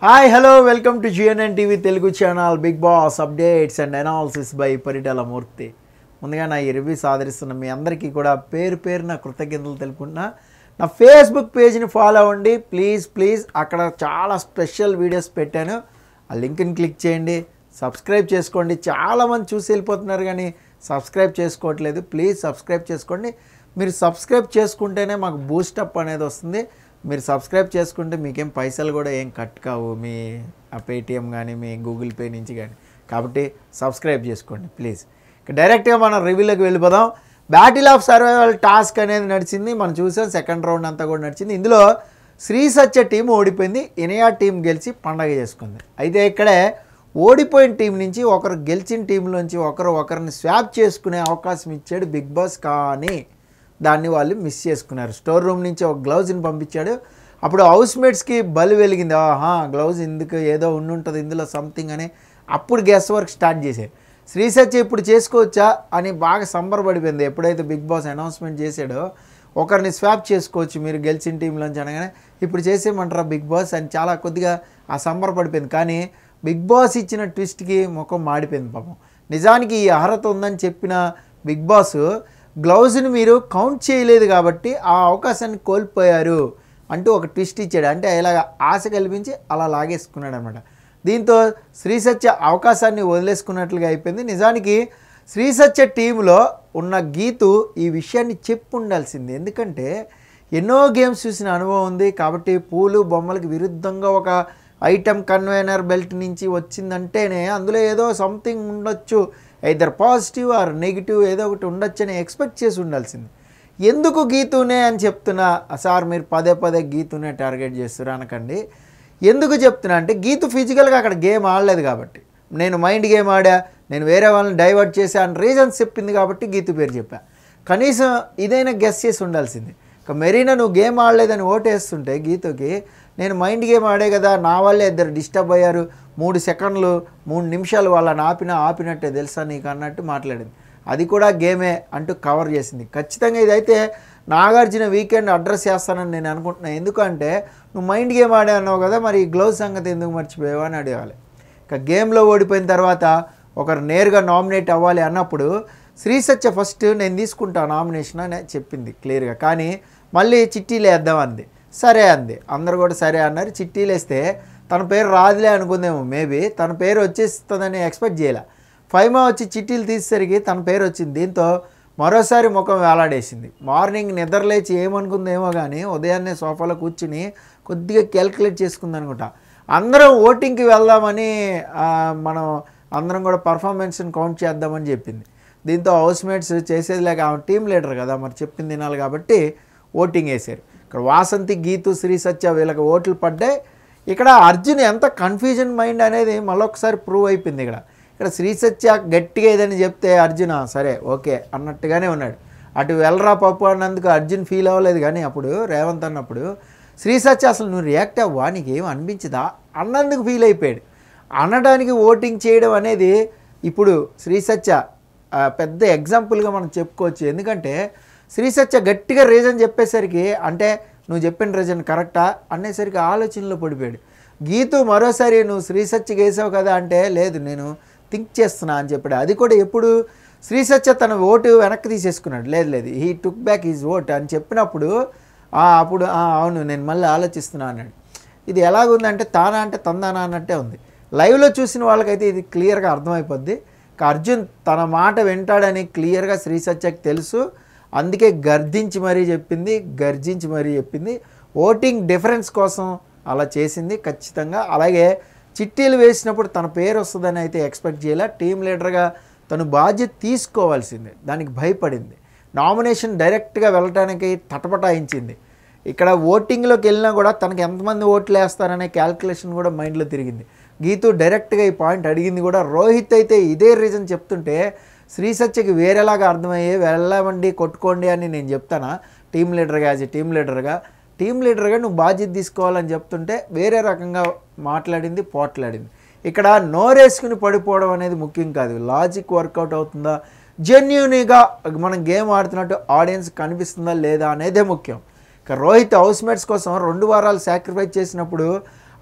Hi hello welcome to GNN TV Telugu channel big boss updates and analysis by Paritala Murthy ముందుగా నా ఈ reviews ఆదరిస్తున్న మీ అందరికీ కూడా పేరు పేరు నా కృతజ్ఞతలు తెలుపుకుంటున్నా నా ఫేస్బుక్ పేజ్ని ఫాలో అవ్వండి ప్లీజ్ ప్లీజ్ అక్కడ చాలా స్పెషల్ వీడియోస్ పెట్టాను ఆ లింక్ని క్లిక్ చేయండి సబ్స్క్రైబ్ చేసుకోండి చాలామంది చూసి వెళ్ళిపోతున్నారు కానీ సబ్స్క్రైబ్ చేసుకోవట్లేదు ప్లీజ్ సబ్స్క్రైబ్ చేసుకోండి మీరు సబ్స్క్రైబ్ చేసుకుంటేనే మాకు బూస్టప్ అనేది వస్తుంది మీరు సబ్స్క్రైబ్ చేసుకుంటే మీకేం పైసలు కూడా ఏం కట్ కావు మీ ఆ పేటిఎం కానీ మీ గూగుల్ పే నుంచి కానీ కాబట్టి సబ్స్క్రైబ్ చేసుకోండి ప్లీజ్ ఇక డైరెక్ట్గా మనం రివ్యూలోకి వెళ్ళిపోదాం బ్యాటిల్ ఆఫ్ సర్వైవల్ టాస్క్ అనేది నడిచింది మనం చూసాం సెకండ్ రౌండ్ అంతా కూడా నడిచింది ఇందులో శ్రీ సత్య టీం ఓడిపోయింది ఇనియా టీం గెలిచి పండగ చేసుకుంది అయితే ఇక్కడే ఓడిపోయిన టీం నుంచి ఒకరు గెలిచిన టీంలోంచి ఒకరు ఒకరిని స్వాప్ చేసుకునే అవకాశం ఇచ్చాడు బిగ్ బాస్ కానీ దాన్ని వాళ్ళు మిస్ చేసుకున్నారు స్టోర్ రూమ్ నుంచి ఒక గ్లౌజ్ని పంపించాడు అప్పుడు హౌస్ మేట్స్కి బలి వెలిగింది ఆహా గ్లౌజ్ ఎందుకు ఏదో ఉండుంటుంది ఇందులో సంథింగ్ అని అప్పుడు గెస్ వర్క్ స్టార్ట్ చేశారు శ్రీ సత్య ఇప్పుడు చేసుకోవచ్చా అని బాగా సంబరపడిపోయింది ఎప్పుడైతే బిగ్ బాస్ అనౌన్స్మెంట్ చేశాడో ఒకరిని స్వాప్ చేసుకోవచ్చు మీరు గెలిచిన టీంలోంచి అనగానే ఇప్పుడు చేసేయమంటారా బిగ్ బాస్ అని చాలా కొద్దిగా ఆ సంబరపడిపోయింది కానీ బిగ్ బాస్ ఇచ్చిన ట్విస్ట్కి ముఖం మాడిపోయింది పాపం నిజానికి ఈ అర్హత ఉందని చెప్పిన బిగ్ బాస్ గ్లౌజ్ని మీరు కౌంట్ చేయలేదు కాబట్టి ఆ అవకాశాన్ని కోల్పోయారు అంటూ ఒక ట్విస్ట్ ఇచ్చాడు అంటే ఇలాగ ఆశ కల్పించి అలా లాగేసుకున్నాడు అనమాట దీంతో శ్రీ సత్య అవకాశాన్ని వదిలేసుకున్నట్లుగా అయిపోయింది నిజానికి శ్రీ సత్య టీంలో ఉన్న గీతు ఈ విషయాన్ని చెప్పు ఉండాల్సింది ఎందుకంటే ఎన్నో గేమ్స్ చూసిన అనుభవం ఉంది కాబట్టి పూలు బొమ్మలకు విరుద్ధంగా ఒక ఐటమ్ కన్వైనర్ బెల్ట్ నుంచి వచ్చిందంటేనే అందులో ఏదో సంథింగ్ ఉండొచ్చు ఐదర్ పాజిటివ్ ఆర్ నెగిటివ్ ఏదో ఒకటి ఉండొచ్చు అని ఎక్స్పెక్ట్ చేసి ఉండాల్సింది ఎందుకు గీతూనే అని చెప్తున్నా సార్ మీరు పదే పదే గీతూనే టార్గెట్ చేస్తారు అనకండి ఎందుకు చెప్తున్నా అంటే గీతు ఫిజికల్గా అక్కడ గేమ్ ఆడలేదు కాబట్టి నేను మైండ్ గేమ్ ఆడా నేను వేరే వాళ్ళని డైవర్ట్ చేసా అని రీజన్స్ చెప్పింది కాబట్టి గీతు పేరు చెప్పా కనీసం ఇదైనా గెస్ చేసి ఉండాల్సింది ఇక మెరీనా నువ్వు గేమ్ ఆడలేదని ఓటేస్తుంటే గీతుకి నేను మైండ్ గేమ్ ఆడే కదా నా వల్లే ఇద్దరు డిస్టర్బ్ అయ్యారు మూడు సెకండ్లు మూడు నిమిషాలు వాళ్ళని ఆపినా ఆపినట్టే తెలుసా నీకు అన్నట్టు మాట్లాడింది అది కూడా గేమే అంటూ కవర్ చేసింది ఖచ్చితంగా ఇదైతే నాగార్జున వీకెండ్ అడ్రస్ చేస్తానని నేను అనుకుంటున్నాను ఎందుకంటే నువ్వు మైండ్ గేమ్ ఆడే అన్నావు కదా మరి ఈ గ్లౌజ్ సంగతి ఎందుకు మర్చిపోయావు అని అడగాలి ఇక గేమ్లో ఓడిపోయిన తర్వాత ఒకరు నేరుగా నామినేట్ అవ్వాలి అన్నప్పుడు శ్రీ సత్య ఫస్ట్ నేను తీసుకుంటా నామినేషన్ అని చెప్పింది క్లియర్గా కానీ మళ్ళీ చిట్టీలు వేద్దాం అంది సరే అంది అందరు కూడా సరే అన్నారు చిట్టీలు వేస్తే తన పేరు రాదులే అనుకుందేమో మేబీ తన పేరు వచ్చేస్తుందని ఎక్స్పెక్ట్ చేయలే ఫైమా వచ్చి చిట్టీలు తీసేసరికి తన పేరు వచ్చింది దీంతో మరోసారి ముఖం వేలాడేసింది మార్నింగ్ నిద్రలేచి ఏమనుకుందేమో కానీ ఉదయాన్నే సోఫాలో కూర్చుని కొద్దిగా క్యాల్కులేట్ చేసుకుంది అనుకుంటా అందరం ఓటింగ్కి వెళ్దామని ఆ, మనం అందరం కూడా పర్ఫార్మెన్స్ని కౌంట్ చేద్దామని చెప్పింది దీంతో హౌస్ మేట్స్ చేసేది లేక ఆమె టీం లీడర్ కదా మరి చెప్పింది తినాలి కాబట్టి ఓటింగ్ వేశారు ఇక్కడ వాసంతి గీతు శ్రీ సత్య వీళ్ళకి ఓట్లు పడ్డాయి ఇక్కడ అర్జున్ ఎంత కన్ఫ్యూజన్ మైండ్ అనేది మళ్ళొకసారి ప్రూవ్ అయిపోయింది ఇక్కడ ఇక్కడ శ్రీ సత్య గట్టిగా ఏదని చెప్తే అర్జున్ "ఆ, సరే ఓకే అన్నట్టుగానే ఉన్నాడు అటు వెళ్ళరా పప్పు అన్నందుకు అర్జున్ ఫీల్ అవ్వలేదు కానీ అప్పుడు రేవంత్ అన్నప్పుడు శ్రీ సత్య అసలు నువ్వు రియాక్ట్ అవ్వా నీకేం అనిపించదా అన్నందుకు ఫీల్ అయిపోయాడు అనడానికి ఓటింగ్ చేయడం అనేది ఇప్పుడు శ్రీ సత్య ఆ, పెద్ద ఎగ్జాంపుల్గా మనం చెప్పుకోవచ్చు ఎందుకంటే శ్రీ సత్య గట్టిగా రీజన్ చెప్పేసరికి అంటే నువ్వు చెప్పిన రీజన్ కరెక్టా అనేసరికి ఆలోచనలో పడిపోయాడు గీతు మరోసారి నువ్వు శ్రీ సత్యకి వేసావు కదా అంటే లేదు నేను థింక్ చేస్తున్నా అని చెప్పాడు అది కూడా ఎప్పుడు శ్రీ సత్య తన ఓటు వెనక్కి తీసేసుకున్నాడు లేదు లేదు he took back is vote అని చెప్పినప్పుడు "ఆ, అప్పుడు "ఆ, అవును నేను మళ్ళీ ఆలోచిస్తున్నా అన్నాడు ఇది ఎలాగుందంటే తానా అంటే తందానా అన్నట్టే ఉంది లైవ్లో చూసిన వాళ్ళకైతే ఇది క్లియర్గా అర్థమైపోద్ది ఇక అర్జున్ తన మాట వింటాడని క్లియర్గా శ్రీ సత్యకి తెలుసు అందుకే గర్జించి మరీ చెప్పింది గర్జించి మరీ చెప్పింది ఓటింగ్ డిఫరెన్స్ కోసం అలా చేసింది ఖచ్చితంగా అలాగే చిట్టీలు వేసినప్పుడు తన పేరు వస్తుందని అయితే ఎక్స్పెక్ట్ చేయాల టీం లీడర్గా తను బాధ్యత తీసుకోవాల్సిందే దానికి భయపడింది నామినేషన్ డైరెక్ట్గా వెళ్ళటానికి తటపటాయించింది ఇక్కడ ఓటింగ్లోకి వెళ్ళినా కూడా తనకి ఎంతమంది ఓట్లు వేస్తారనే క్యాల్కులేషన్ కూడా మైండ్లో తిరిగింది గీతు డైరెక్ట్గా ఈ పాయింట్ అడిగింది కూడా రోహిత్ అయితే ఇదే రీజన్ చెప్తుంటే శ్రీ సత్యకి వేరేలాగా అర్థమయ్యే వెళ్ళమండి కొట్టుకోండి అని నేను చెప్తానా టీం లీడర్గా యాజ్ ఏ టీం లీడర్గా టీం లీడర్గా నువ్వు బాధ్యత తీసుకోవాలని చెప్తుంటే వేరే రకంగా మాట్లాడింది పోట్లాడింది ఇక్కడ నోరేసుకుని పడిపోవడం అనేది ముఖ్యం కాదు లాజిక్ వర్కౌట్ అవుతుందా జెన్యున్గా మనం గేమ్ ఆడుతున్నట్టు ఆడియన్స్ కనిపిస్తుందా లేదా అనేదే ముఖ్యం ఇక రోహిత్ హౌస్ మేట్స్ కోసం రెండు వారాలు సాక్రిఫైస్ చేసినప్పుడు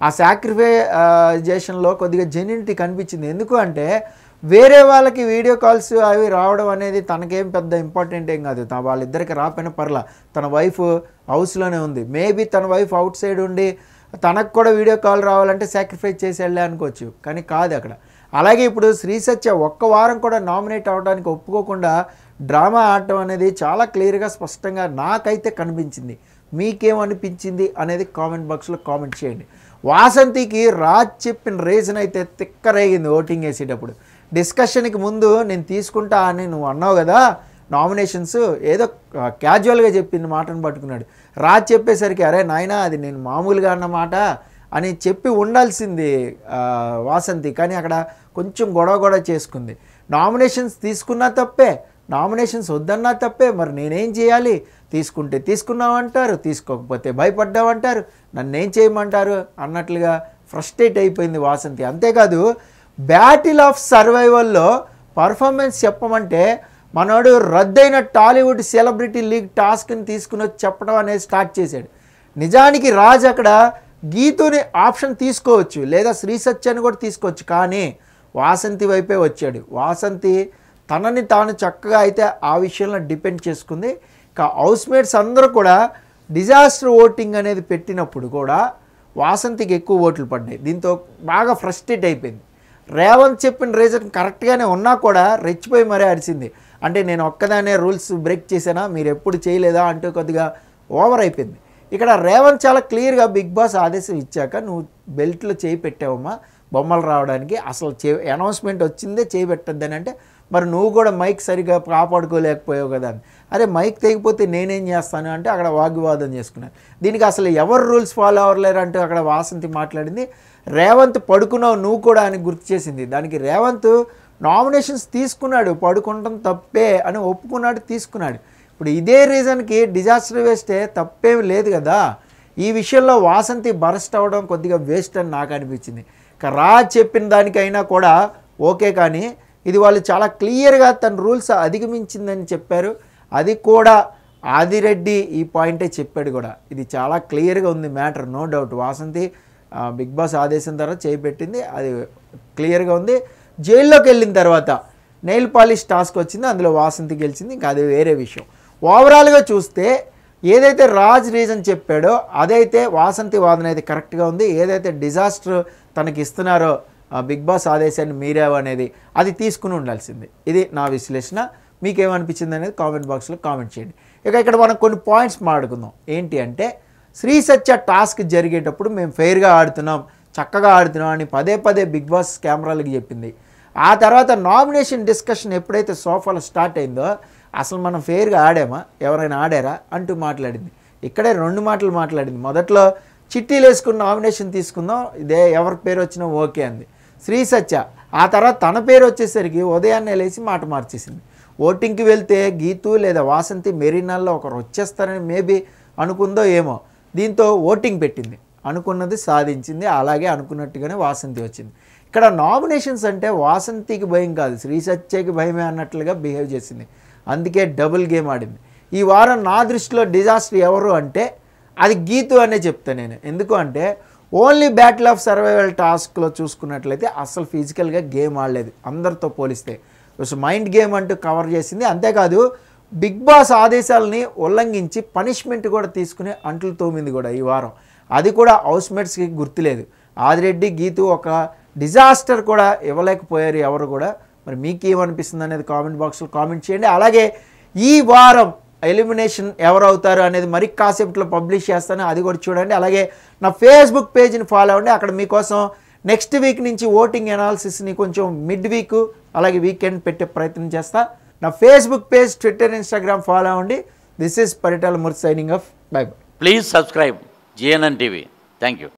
ఆ సాక్రిఫైజేషన్లో కొద్దిగా జెన్యునిటీ కనిపించింది ఎందుకు అంటే వేరే వాళ్ళకి వీడియో కాల్స్ అవి రావడం అనేది తనకేం పెద్ద ఇంపార్టెంట్ ఏం కాదు తా- వాళ్ళిద్దరికి రాపోయినా పర్లా తన వైఫ్ హౌస్లోనే ఉంది మేబీ తన వైఫ్ అవుట్ సైడ్ ఉండి తనకు కూడా వీడియో కాల్ రావాలంటే సాక్రిఫైస్ చేసి వెళ్ళే అనుకోవచ్చు కానీ కాదు అక్కడ అలాగే ఇప్పుడు శ్రీ సత్య ఒక్క వారం కూడా నామినేట్ అవ్వడానికి ఒప్పుకోకుండా డ్రామా ఆడటం అనేది చాలా క్లియర్గా స్పష్టంగా నాకైతే కనిపించింది మీకేమనిపించింది అనేది కామెంట్ బాక్స్లో కామెంట్ చేయండి వాసంతికి రాజ్ చెప్పిన రీజన్ అయితే తిక్కరేగింది ఓటింగ్ వేసేటప్పుడు డిస్కషన్కి ముందు నేను తీసుకుంటా అని నువ్వు అన్నావు కదా నామినేషన్స్ ఏదో క్యాజువల్గా చెప్పింది మాటను పట్టుకున్నాడు రాజ్ చెప్పేసరికి అరే నాయనా అది నేను మామూలుగా అన్నమాట అని చెప్పి ఉండాల్సింది ఆ, వాసంతి కానీ అక్కడ కొంచెం గొడవ గొడవ చేసుకుంది నామినేషన్స్ తీసుకున్నా తప్పే నామినేషన్స్ వద్దన్నా తప్పే మరి నేనేం చేయాలి తీసుకుంటే తీసుకున్నామంటారు తీసుకోకపోతే భయపడ్డామంటారు నన్ను ఏం చేయమంటారు అన్నట్లుగా ఫ్రస్ట్రేట్ అయిపోయింది వాసంతి అంతేకాదు బ్యాటిల్ ఆఫ్ సర్వైవల్లో పర్ఫార్మెన్స్ చెప్పమంటే మనోడు రద్దయిన టాలీవుడ్ సెలబ్రిటీ లీగ్ టాస్క్ని తీసుకుని వచ్చి చెప్పడం అనేది స్టార్ట్ చేశాడు నిజానికి రాజ్ అక్కడ గీతుని ఆప్షన్ తీసుకోవచ్చు లేదా శ్రీ సత్యాన్ని కూడా తీసుకోవచ్చు కానీ వాసంతి వైపే వచ్చాడు వాసంతి తనని తాను చక్కగా అయితే ఆ విషయంలో డిపెండ్ చేసుకుంది ఇక హౌస్మేట్స్ అందరూ కూడా డిజాస్టర్ ఓటింగ్ అనేది పెట్టినప్పుడు కూడా వాసంతికి ఎక్కువ ఓట్లు పడ్డాయి దీంతో బాగా ఫ్రస్ట్రేట్ అయిపోయింది రేవంత్ చెప్పిన రీజన్ కరెక్ట్గానే ఉన్నా కూడా రెచ్చిపోయి మరీ అరిచింది అంటే నేను ఒక్కదానే రూల్స్ బ్రేక్ చేశానా మీరు ఎప్పుడు చేయలేదా అంటూ కొద్దిగా ఓవర్ అయిపోయింది ఇక్కడ రేవంత్ చాలా క్లియర్గా బిగ్ బాస్ ఆదేశం ఇచ్చాక నువ్వు బెల్ట్లో చేయి పెట్టావమ్మా బొమ్మలు రావడానికి అసలు చే అనౌన్స్మెంట్ వచ్చిందే చేయి పెట్టద్దని అంటే మరి నువ్వు కూడా మైక్ సరిగా కాపాడుకోలేకపోయావు కదా అని అరే మైక్ తెగిపోతే నేనేం చేస్తాను అంటే అక్కడ వాగ్వివాదం చేసుకున్నాను దీనికి అసలు ఎవరు రూల్స్ ఫాలో అవ్వలేరు అంటూ అక్కడ వాసంతి మాట్లాడింది రేవంత్ పడుకున్నావు నువ్వు కూడా అని గుర్తు చేసింది దానికి రేవంత్ నామినేషన్స్ తీసుకున్నాడు పడుకుంటాం తప్పే అని ఒప్పుకున్నాడు తీసుకున్నాడు ఇప్పుడు ఇదే రీజన్కి డిజాస్టర్ వేస్తే తప్పేం లేదు కదా ఈ విషయంలో వాసంతి బరస్ట్ అవ్వడం కొద్దిగా వేస్ట్ అని నాకు అనిపించింది ఇక రా చెప్పిన దానికైనా కూడా ఓకే కానీ ఇది వాళ్ళు చాలా క్లియర్గా తన రూల్స్ అధిగమించిందని చెప్పారు అది కూడా ఆదిరెడ్డి ఈ పాయింటే చెప్పాడు కూడా ఇది చాలా క్లియర్గా ఉంది మ్యాటర్ నో డౌట్ వాసంతి ఆ, బిగ్ బాస్ ఆదేశం తర్వాత చేపెట్టింది అది క్లియర్గా ఉంది జైల్లోకి వెళ్ళిన తర్వాత నెయిల్ పాలిష్ టాస్క్ వచ్చింది అందులో వాసంతి గెలిచింది ఇంకా అది వేరే విషయం ఓవరాల్గా చూస్తే ఏదైతే రాజ్ రీజన్ చెప్పాడో అదైతే వాసంతి వాదన అయితే కరెక్ట్గా ఉంది ఏదైతే డిజాస్టర్ తనకి ఇస్తున్నారో ఆ, బిగ్ బాస్ ఆదేశాన్ని మీరావు అనేది అది తీసుకుని ఉండాల్సింది ఇది నా విశ్లేషణ మీకేమనిపించింది అనేది కామెంట్ బాక్స్లో కామెంట్ చేయండి ఇక ఇక్కడ మనం కొన్ని పాయింట్స్ మాట్లాడుకుందాం ఏంటి అంటే శ్రీ సత్య టాస్క్ జరిగేటప్పుడు మేము ఫెయిర్గా ఆడుతున్నాం చక్కగా ఆడుతున్నాం అని పదే పదే బిగ్ బాస్ కెమెరాలకు చెప్పింది ఆ తర్వాత నామినేషన్ డిస్కషన్ ఎప్పుడైతే సోఫాలో స్టార్ట్ అయిందో అసలు మనం ఫెయిర్గా ఆడామా ఎవరైనా ఆడారా అంటూ మాట్లాడింది ఇక్కడే రెండు మాటలు మాట్లాడింది మొదట్లో చిట్టీలు వేసుకుని నామినేషన్ తీసుకుందాం ఇదే ఎవరి పేరు వచ్చినా ఓకే అంది శ్రీ సత్య ఆ తర్వాత తన పేరు వచ్చేసరికి ఉదయాన్నే లేచి మాట మార్చేసింది ఓటింగ్కి వెళ్తే గీతు లేదా వాసంతి మెరీనాల్లో ఒకరు వచ్చేస్తారని మేబీ అనుకుందో ఏమో దీంతో ఓటింగ్ పెట్టింది అనుకున్నది సాధించింది అలాగే అనుకున్నట్టుగానే వాసంతి వచ్చింది ఇక్కడ నామినేషన్స్ అంటే వాసంతికి భయం కాదు శ్రీ సత్యకి భయమే అన్నట్లుగా బిహేవ్ చేసింది అందుకే డబుల్ గేమ్ ఆడింది ఈ వారం నా దృష్టిలో డిజాస్టర్ ఎవరు అంటే అది గీతు అనే చెప్తాను నేను ఎందుకు అంటే ఓన్లీ బ్యాటిల్ ఆఫ్ సర్వైవల్ టాస్క్లో చూసుకున్నట్లయితే అసలు ఫిజికల్గా గేమ్ ఆడలేదు అందరితో పోలిస్తే మైండ్ గేమ్ అంటూ కవర్ చేసింది అంతేకాదు బిగ్ బాస్ ఆదేశాలని ఉల్లంఘించి పనిష్మెంట్ కూడా తీసుకుని అంట్లు తోమింది కూడా ఈ వారం అది కూడా హౌస్మేట్స్కి గుర్తులేదు ఆదిరెడ్డి గీతు ఒక డిజాస్టర్ కూడా ఇవ్వలేకపోయారు ఎవరు కూడా మరి మీకు ఏమనిపిస్తుంది అనేది కామెంట్ బాక్స్లో కామెంట్ చేయండి అలాగే ఈ వారం ఎలిమినేషన్ ఎవరు అవుతారు అనేది మరి కాసేపట్లో పబ్లిష్ చేస్తాను అది కూడా చూడండి అలాగే నా ఫేస్బుక్ పేజ్ని ఫాలో అవ్వండి అక్కడ మీకోసం నెక్స్ట్ వీక్ నుంచి ఓటింగ్ అనాలిసిస్ని కొంచెం మిడ్ వీక్ అలాగే వీకెండ్ పెట్టే ప్రయత్నం చేస్తా నా Facebook page Twitter Instagram follow అవ్వండి దిస్ ఈస్ పరిటాల ముర్ signing off bye bye Please subscribe GNN TV. Thank you.